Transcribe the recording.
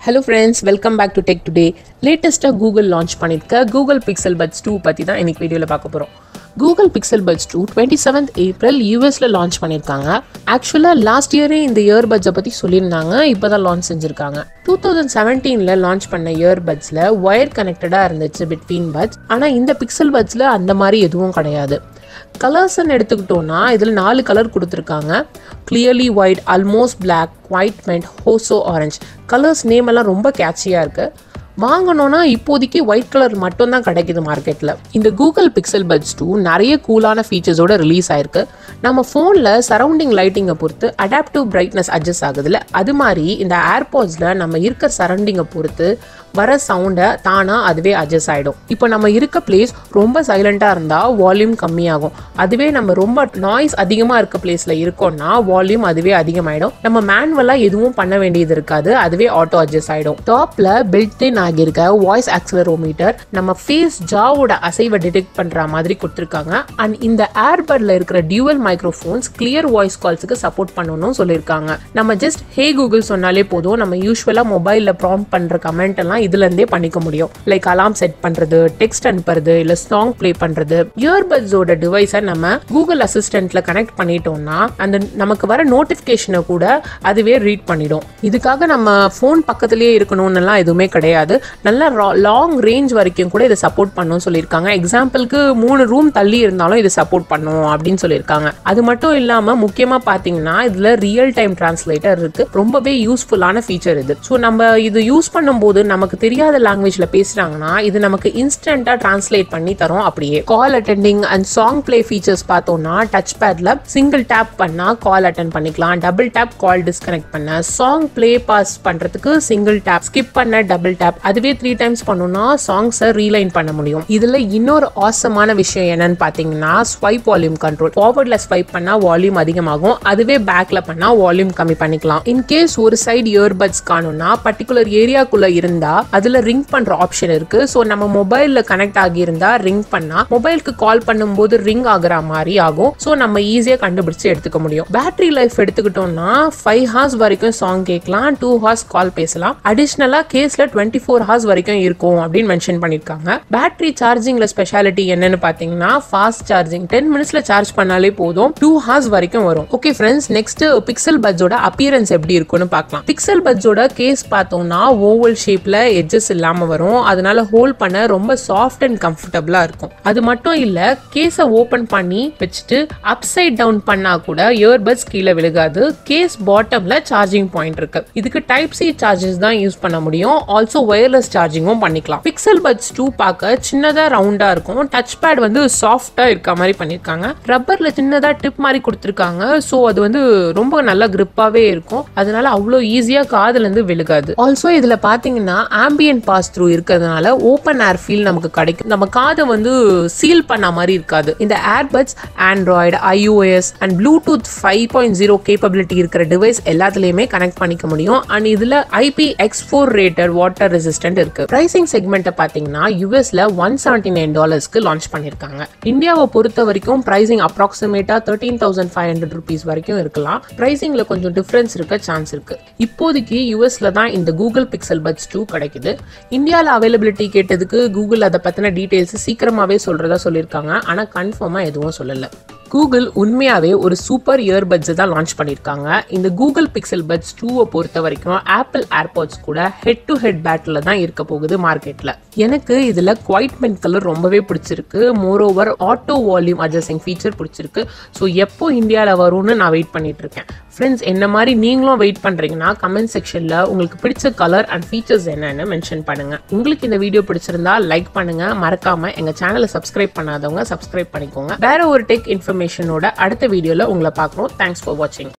hello friends welcome back to tech today லேட்டஸ்ட்டாக Google launch பண்ணியிருக்க Google Pixel Buds two பற்றி தான் இன்னைக்கு வீடியோவில் பார்க்க போகிறோம் Google Pixel Buds two twenty seventh April யூஎஸில் லான்ச் பண்ணியிருக்காங்க ஆக்சுவலாக லாஸ்ட் இயரே இந்த இயர்பட்ஸை பற்றி சொல்லியிருந்தாங்க இப்போ தான் லான்ச் செஞ்சுருக்காங்க டூ தௌசண்ட் செவன்டீனில் லான்ச் பண்ண இயர்பட்ஸில் ஒயர் கனெக்டடாக இருந்துச்சு பிட்வீன் பட்ஸ் ஆனால் இந்த பிக்சல் பட்ஸில் அந்த மாதிரி எதுவும் கிடையாது கலர்ஸ்ன்னு எடுத்துக்கிட்டோம்னா இதில் நாலு கலர் கொடுத்துருக்காங்க clearly white almost black white mint ஹோசோ ஆரஞ்ச் கலர்ஸ் நேம் எல்லாம் ரொம்ப கேட்சியாக இருக்குது வாங்கணும்னா இப்போதைக்கு ஒயிட் கலர் மட்டும் தான் கிடைக்குது மார்க்கெட்டில் இந்த கூகுள் பிக்சல் பட்ஸ் டூ நிறைய கூலான ஃபீச்சர்ஸோட ரிலீஸ் ஆயிருக்கு நம்ம ஃபோனில் சரௌண்டிங் லைட்டிங்கை பொறுத்து அடாப்டிவ் பிரைட்னஸ் அட்ஜஸ்ட் ஆகுதுல்ல அது மாதிரி இந்த ஏர்பாட்ஸில் நம்ம இருக்க சரௌண்டிங்கை பொறுத்து வர சவுண்டை தானாக அதுவே அட்ஜஸ்ட் ஆகிடும் இப்போ நம்ம இருக்க பிளேஸ் ரொம்ப சைலண்ட்டாக இருந்தால் வால்யூம் கம்மியாகும் அதுவே நம்ம ரொம்ப நாய்ஸ் அதிகமாக இருக்க பிளேஸில் இருக்கோம்னா வால்யூம் அதுவே அதிகமாயிடும் நம்ம மேனுவலாக எதுவும் பண்ண வேண்டியது இருக்காது அதுவே ஆட்டோ அட்ஜஸ்ட் ஆகிடும் டாப்பில் பில்ட் இன் ஆகியிருக்க வாய்ஸ் ஆக்சலரோமீட்டர் நம்ம ஃபேஸ் ஜாவோட அசைவை டிடெக்ட் பண்ணுற மாதிரி கொடுத்துருக்காங்க அண்ட் இந்த ஏர்பட்ல இருக்கிற டியூவல் மைக்ரோஃபோன்ஸ் கிளியர் வாய்ஸ் கால்ஸுக்கு சப்போர்ட் பண்ணணும்னு சொல்லியிருக்காங்க நம்ம ஜஸ்ட் ஹே கூகுள் சொன்னாலே போதும் நம்ம யூஸ்வலாக மொபைலில் ப்ராம் பண்ணுற கமெண்ட் எல்லாம் இதுல இருந்தே பண்ணிக்க முடியும் லைக் அலாம் செட் பண்றது டெக்ஸ்ட் அனுப்புறது இல்ல சாங் ப்ளே பண்றது இயர்பட்ஸோட டிவைஸை நம்ம கூகுள் அசிஸ்டன்ட்ல கனெக்ட் பண்ணிட்டோம்னா அந்த நமக்கு வர நோட்டிபிகேஷனை கூட அதுவே ரீட் பண்ணிடும் இதுக்காக நம்ம ஃபோன் பக்கத்திலேயே இருக்கணும்னு எல்லாம் எதுவுமே கிடையாது நல்ல லாங் ரேஞ்ச் வரைக்கும் கூட இதை சப்போர்ட் பண்ணும் சொல்லியிருக்காங்க எக்ஸாம்பிளுக்கு மூணு ரூம் தள்ளி இருந்தாலும் இது சப்போர்ட் பண்ணும் அப்படின்னு சொல்லியிருக்காங்க அது மட்டும் இல்லாம முக்கியமா பாத்தீங்கன்னா இதுல ரியல் டைம் டிரான்ஸ்லேட்டர் இருக்கு ரொம்பவே யூஸ்ஃபுல்லான ஃபீச்சர் இது ஸோ நம்ம இது யூஸ் பண்ணும்போது நமக்கு தெரியாத லாங்குவேஜ்ல பேசுறாங்கன்னா இது நமக்கு இன்ஸ்டன்டா டிரான்ஸ்லேட் பண்ணி தரும் அப்படியே call attending and song play features பார்த்தோம்னா டச் பேட்ல சிங்கிள் டேப் பண்ணா கால் அட்டன் பண்ணிக்கலாம் டபுள் டேப் கால் டிஸ்கனெக்ட் பண்ண சாங் பிளே பாஸ் பண்றதுக்கு சிங்கிள் டேப் ஸ்கிப் பண்ண டபுள் டேப் அதுவே த்ரீ டைம்ஸ் பண்ணோம்னா சாங்ஸை ரீலைன் பண்ண முடியும் இதுல இன்னொரு ஆசமான விஷயம் என்னன்னு பாத்தீங்கன்னா ஸ்வைப் வால்யூம் கண்ட்ரோல் ஃபார்வர்ட்ல ஸ்வைப் பண்ணா வால்யூம் அதிகமாகும் அதுவே பேக்ல பண்ணா வால்யூம் கம்மி பண்ணிக்கலாம் இன்கேஸ் ஒரு சைடு இயர்பட்ஸ் காணும்னா பர்டிகுலர் ஏரியாக்குள்ள இருந்தா அதுல ரிங் பண்ற ஆப்ஷன் இருக்கு ஸோ நம்ம மொபைல்ல கனெக்ட் ஆகியிருந்தா ரிங் பண்ணா மொபைலுக்கு கால் பண்ணும்போது ரிங் ஆகுற மாதிரி ஆகும் ஸோ நம்ம ஈஸியா கண்டுபிடிச்சு எடுத்துக்க முடியும் பேட்டரி லைஃப் எடுத்துக்கிட்டோம்னா ஃபைவ் ஹார்ஸ் வரைக்கும் சாங் கேட்கலாம் டூ ஹார்ஸ் கால் பேசலாம் அடிஷ்னலா கேஸ்ல டுவெண்ட்டி ஃபோர் ஹார்ஸ் வரைக்கும் இருக்கும் அப்படின்னு மென்ஷன் பண்ணிருக்காங்க பேட்டரி சார்ஜிங்ல ஸ்பெஷாலிட்டி என்னன்னு பாத்தீங்கன்னா ஃபாஸ்ட் சார்ஜிங் டென் மினிட்ஸ்ல சார்ஜ் பண்ணாலே போதும் டூ ஹார்ஸ் வரைக்கும் வரும் ஓகே ஃப்ரெண்ட்ஸ் நெக்ஸ்ட் பிக்சல் பட்ஸோட அப்பியரன்ஸ் எப்படி இருக்கும்னு பார்க்கலாம் பிக்சல் பட்ஸோட கேஸ் பார்த்தோம்னா ஓவல் ஷேப்ல எட்ஜஸ் இல்லாம வரும் அதனால ஹோல்ட் பண்ண ரொம்ப சாஃப்ட் அண்ட் கம்ஃபர்டபுளா இருக்கும் அது மட்டும் இல்ல கேஸை ஓபன் பண்ணி வச்சுட்டு அப் சைட் டவுன் பண்ணா கூட இயர்பட்ஸ் கீழே விழுகாது கேஸ் பாட்டம்ல சார்ஜிங் பாயிண்ட் இருக்கு இதுக்கு டைப் சி சார்ஜஸ் தான் யூஸ் பண்ண முடியும் ஆல்சோ ஒயர்லெஸ் சார்ஜிங்கும் பண்ணிக்கலாம் பிக்சல் பட்ஸ் டூ பார்க்க சின்னதா ரவுண்டா இருக்கும் டச் பேட் வந்து சாஃப்டா இருக்க மாதிரி பண்ணிருக்காங்க ரப்பர்ல சின்னதா டிப் மாதிரி கொடுத்துருக்காங்க ஸோ அது வந்து ரொம்ப நல்ல கிரிப்பாவே இருக்கும் அதனால அவ்வளோ ஈஸியா காதுல இருந்து விழுகாது ஆல்சோ இதுல பாத்தீங்கன்னா ஆம்பியன் பாஸ் த்ரூ இருக்கிறதுனால ஓப்பன் ஏர் ஃபீல் நமக்கு கிடைக்கும் நம்ம காதை வந்து சீல் பண்ண மாதிரி இருக்காது இந்த earbuds Android iOS and Bluetooth five point zero capability இருக்கிற டிவைஸ் எல்லாத்துலயுமே கனெக்ட் பண்ணிக்க முடியும் அண்ட் இதுல IP X four rated water resistant இருக்கு பிரைசிங் செக்மெண்ட்டை பாத்தீங்கன்னா யூஎஸ்ல ஒன் செவன்டி நைன் டாலர்ஸ்க்கு லான்ச் பண்ணிருக்காங்க இந்தியாவை பொறுத்த வரைக்கும் பிரைசிங் அப்ராக்சிமேட்டா thirteen thousand five hundred rupees வரைக்கும் இருக்கலாம் பிரைசிங்ல கொஞ்சம் டிஃபரன்ஸ் இருக்க சான்ஸ் இருக்கு இப்போதைக்கு யூஎஸ்ல தான் இந்த கூகுள் பிக்சல் பட்ஸ் டூ கிடைக்குது இந்தியாவில் அவைலபிலிட்டி கேட்டதுக்கு கூகுள் அதை பத்தின டீடைல்ஸ் சீக்கிரமாவே சொல்றதா சொல்லியிருக்காங்க ஆனா கன்ஃபார்மா எதுவும் சொல்லல கூகுள் உண்மையாவே ஒரு சூப்பர் இயர்பட்ஸ் தான் லான்ச் பண்ணியிருக்காங்க இந்த கூகுள் பிக்சல் பட்ஸ் டூவை பொறுத்த வரைக்கும் ஆப்பிள் ஏர்பாட்ஸ் கூட ஹெட் டு ஹெட் பேட்டில் தான் இருக்க போகுது மார்க்கெட்ல எனக்கு இதுல குவைட் மென் கலர் ரொம்பவே பிடிச்சிருக்கு moreover auto volume adjusting feature பிடிச்சிருக்கு ஸோ எப்போ இந்தியாவில் வரும்னு நான் வெயிட் பண்ணிட்டு இருக்கேன் ஃப்ரெண்ட்ஸ் என்ன மாதிரி நீங்களும் வெயிட் பண்றீங்கன்னா கமெண்ட் செக்ஷன்ல உங்களுக்கு பிடிச்ச கலர் அண்ட் ஃபீச்சர்ஸ் என்னன்னு மென்ஷன் பண்ணுங்க உங்களுக்கு இந்த வீடியோ பிடிச்சிருந்தா லைக் பண்ணுங்க மறக்காம எங்க சேனலை சப்ஸ்கிரைப் பண்ணாதவங்க சப்ஸ்கிரைப் பண்ணிக்கோங்க வேற ஒரு டெக் இன்ஃபர்மேஷனோட அடுத்த வீடியோல உங்களை பார்க்குறோம் தேங்க்ஸ் ஃபார் வாட்சிங்